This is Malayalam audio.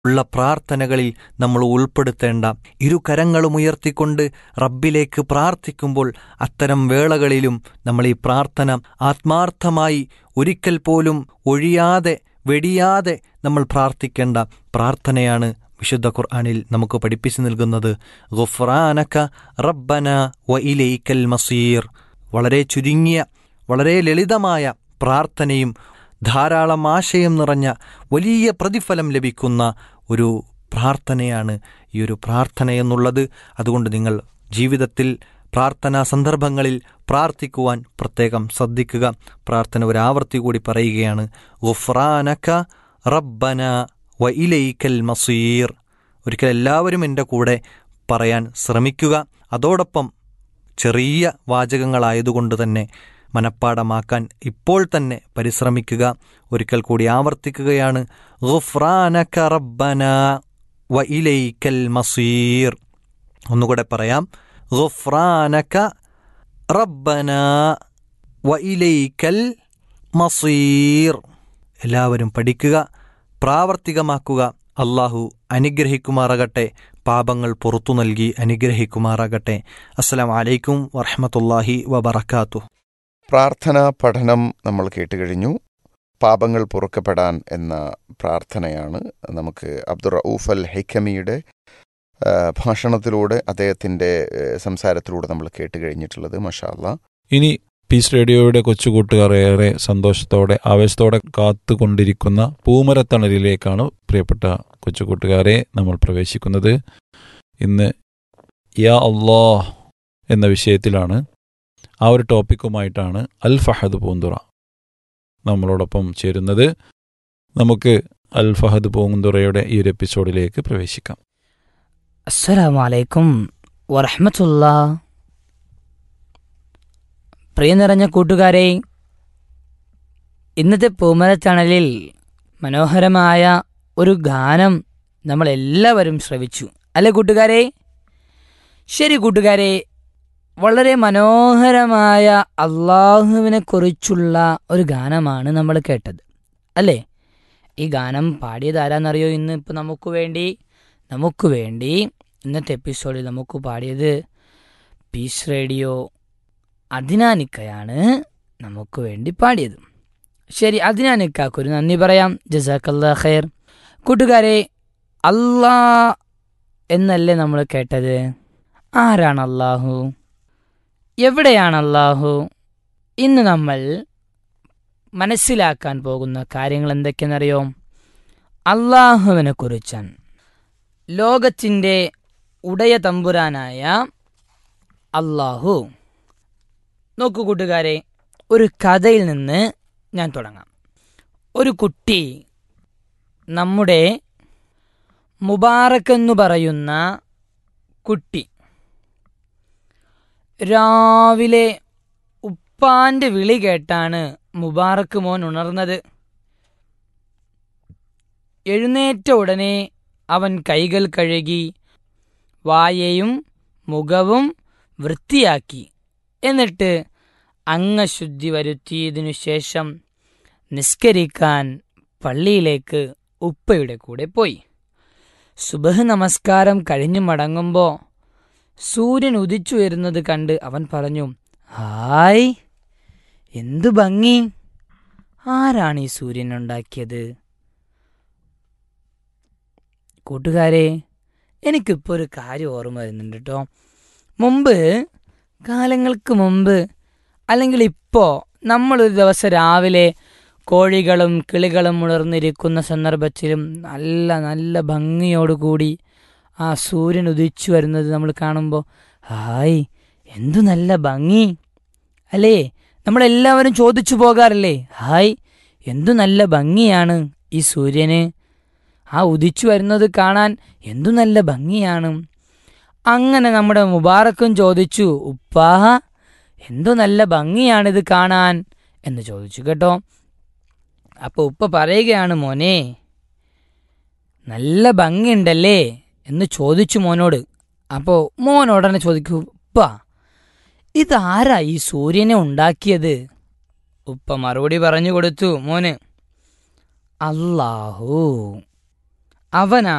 ഉള്ള പ്രാർത്ഥനകളിൽ നമ്മൾ ഉൾപ്പെടുത്തേണ്ട ഇരു കരങ്ങളും ഉയർത്തിക്കൊണ്ട് റബ്ബിലേക്ക് പ്രാർത്ഥിക്കുമ്പോൾ അത്തരം വേളകളിലും നമ്മൾ ഈ പ്രാർത്ഥന ആത്മാർത്ഥമായി ഒരിക്കൽ പോലും ഒഴിയാതെ വെടിയാതെ നമ്മൾ പ്രാർത്ഥിക്കേണ്ട പ്രാർത്ഥനയാണ് വിശുദ്ധ ഖുർആനിൽ നമുക്ക് പഠിപ്പിച്ചു നൽകുന്നത് ഗുഫ്രാനക റബ്ബന വ ഇലൈക്കൽ മസീർ വളരെ ചുരുങ്ങിയ വളരെ ലളിതമായ പ്രാർത്ഥനയും ധാരാളം ആശയം നിറഞ്ഞ വലിയ പ്രതിഫലം ലഭിക്കുന്ന ഒരു പ്രാർത്ഥനയാണ് ഈ ഒരു പ്രാർത്ഥന എന്നുള്ളത് അതുകൊണ്ട് നിങ്ങൾ ജീവിതത്തിൽ പ്രാർത്ഥനാ സന്ദർഭങ്ങളിൽ പ്രാർത്ഥിക്കുവാൻ പ്രത്യേകം ശ്രദ്ധിക്കുക പ്രാർത്ഥന ഒരാവർത്തി കൂടി പറയുകയാണ് ഗുഫ്രാനക റബ്ബന വ ഇലൈക്കൽ മസീർ ഒരിക്കൽ എല്ലാവരും എൻ്റെ കൂടെ പറയാൻ ശ്രമിക്കുക അതോടൊപ്പം ചെറിയ വാചകങ്ങളായതുകൊണ്ട് തന്നെ മനഃപ്പാടമാക്കാൻ ഇപ്പോൾ തന്നെ പരിശ്രമിക്കുക ഒരിക്കൽ കൂടി ആവർത്തിക്കുകയാണ് ഗുഫ്രാനക റബ്ബന വ ഇലൈക്കൽ മസീർ ഒന്നുകൂടെ പറയാം ഗുഫ്രാനക റബ്ബന വ ഇലൈക്കൽ മസീർ എല്ലാവരും പഠിക്കുക പ്രാവർത്തികമാക്കുക അള്ളാഹു അനുഗ്രഹിക്കുമാറാകട്ടെ പാപങ്ങൾ പുറത്തു നൽകി അനുഗ്രഹിക്കുമാറാകട്ടെ അസ്സലാം വലൈക്കും വറഹമത്തല്ലാഹി വബർക്കാത്തു പ്രാർത്ഥനാ പഠനം നമ്മൾ കേട്ടുകഴിഞ്ഞു പാപങ്ങൾ പൊറുക്കപ്പെടാൻ എന്ന പ്രാർത്ഥനയാണ് നമുക്ക് അബ്ദുൾ റഊഫ് അൽ ഹൈക്കമിയുടെ ആ, ഭാഷണത്തിലൂടെ അദ്ദേഹത്തിൻ്റെ ഏ, സംസാരത്തിലൂടെ നമ്മൾ കേട്ട് കഴിഞ്ഞിട്ടുള്ളത് മഷാല്ല ഇനി പീസ് റേഡിയോയുടെ കൊച്ചുകൂട്ടുകാർ ഏറെ സന്തോഷത്തോടെ ആവേശത്തോടെ കാത്തുകൊണ്ടിരിക്കുന്ന പൂമരത്തണലിലേക്കാണ് പ്രിയപ്പെട്ട കൊച്ചുകൂട്ടുകാരെ നമ്മൾ പ്രവേശിക്കുന്നത് ഇന്ന് യാ അള്ളാഹ് എന്ന വിഷയത്തിലാണ് ആ ഒരു ടോപ്പിക്കുമായിട്ടാണ് അൽ ഫഹദ് പൂന്തുറ നമ്മളോടൊപ്പം ചേരുന്നത് നമുക്ക് അൽ ഫഹദ് പൂന്തുറയുടെ ഈ ഒരു എപ്പിസോഡിലേക്ക് പ്രവേശിക്കാം അസ്സലാമു അലൈക്കും വറഹ്മത്തുള്ള പ്രിയ നിറഞ്ഞ കൂട്ടുകാരെ ഇന്നത്തെ പൂമരത്തണലിൽ മനോഹരമായ ഒരു ഗാനം നമ്മൾ എല്ലാവരും ശ്രവിച്ചു അല്ലേ കൂട്ടുകാരെ ശരി കൂട്ടുകാരെ വളരെ മനോഹരമായ അള്ളാഹുവിനെ കുറിച്ചുള്ള ഒരു ഗാനമാണ് നമ്മൾ കേട്ടത് അല്ലേ ഈ ഗാനം പാടിയത് ആരാന്നറിയോ ഇന്ന് ഇപ്പം നമുക്ക് വേണ്ടി നമുക്ക് വേണ്ടി ഇന്നത്തെ എപ്പിസോഡിൽ നമുക്ക് പാടിയത് പീസ് റേഡിയോ അദിനാനിക്കയാണ് നമുക്ക് വേണ്ടി പാടിയത് ശരി അദിനാനിക്കാക്കൊരു നന്ദി പറയാം ജസാക്കല്ലാ ഖൈർ കൂട്ടുകാരെ അല്ലാ എന്നല്ലേ നമ്മൾ കേട്ടത് ആരാണ് അള്ളാഹു എവിടെയാണ് അള്ളാഹു ഇന്ന് നമ്മൾ മനസ്സിലാക്കാൻ പോകുന്ന കാര്യങ്ങൾ എന്തൊക്കെയെന്നറിയോ അള്ളാഹുവിനെ കുറിച്ചാണ് ലോകത്തിൻ്റെ ഉടയ തമ്പുരാനായ അള്ളാഹു നോക്കൂ കൂട്ടുകാരെ ഒരു കഥയിൽ നിന്ന് ഞാൻ തുടങ്ങാം ഒരു കുട്ടി നമ്മുടെ മുബാറക്ക് എന്ന് പറയുന്ന കുട്ടി രാവിലെ ഉപ്പാന്റെ വിളി കേട്ടാണ് മുബാറക്ക് മോൻ ഉണർന്നത് എഴുന്നേറ്റ ഉടനെ അവൻ കൈകൾ കഴുകി വായയും മുഖവും വൃത്തിയാക്കി എന്നിട്ട് അംഗശുദ്ധി വരുത്തിയതിനു ശേഷം നിസ്കരിക്കാൻ പള്ളിയിലേക്ക് ഉപ്പയുടെ കൂടെ പോയി സുബഹ് നമസ്കാരം കഴിഞ്ഞു മടങ്ങുമ്പോൾ സൂര്യൻ ഉദിച്ചു വരുന്നത് കണ്ട് അവൻ പറഞ്ഞു ഹായ് എന്തു ഭംഗി ആരാണ് ഈ സൂര്യൻ ഉണ്ടാക്കിയത് കൂട്ടുകാരെ എനിക്കിപ്പോൾ ഒരു കാര്യം ഓർമ്മ വരുന്നുണ്ട് കേട്ടോ മുമ്പ് കാലങ്ങൾക്ക് മുമ്പ് അല്ലെങ്കിൽ ഇപ്പോൾ നമ്മളൊരു ദിവസം രാവിലെ കോഴികളും കിളികളും ഉണർന്നിരിക്കുന്ന സന്ദർഭത്തിലും നല്ല നല്ല ഭംഗിയോടുകൂടി ആ സൂര്യൻ ഉദിച്ചു വരുന്നത് നമ്മൾ കാണുമ്പോൾ ഹായ് എന്തു നല്ല ഭംഗി അല്ലേ നമ്മളെല്ലാവരും ചോദിച്ചു പോകാറില്ലേ ഹായ് എന്തു നല്ല ഭംഗിയാണ് ഈ സൂര്യന് ആ ഉദിച്ചു വരുന്നത് കാണാൻ എന്തു നല്ല ഭംഗിയാണ് അങ്ങനെ നമ്മുടെ മുബാറക്കും ചോദിച്ചു ഉപ്പാ എന്തു നല്ല ഭംഗിയാണിത് കാണാൻ എന്ന് ചോദിച്ചു കേട്ടോ അപ്പോൾ ഉപ്പ പറയുകയാണ് മോനെ നല്ല ഭംഗിയുണ്ടല്ലേ എന്ന് ചോദിച്ചു മോനോട് അപ്പോൾ മോൻ ഉടനെ ചോദിക്കൂ ഉപ്പ ഇതാരാ ഈ സൂര്യനെ ഉണ്ടാക്കിയത് ഉപ്പ മറുപടി പറഞ്ഞു കൊടുത്തു മോന് അല്ലാഹു അവനാണ്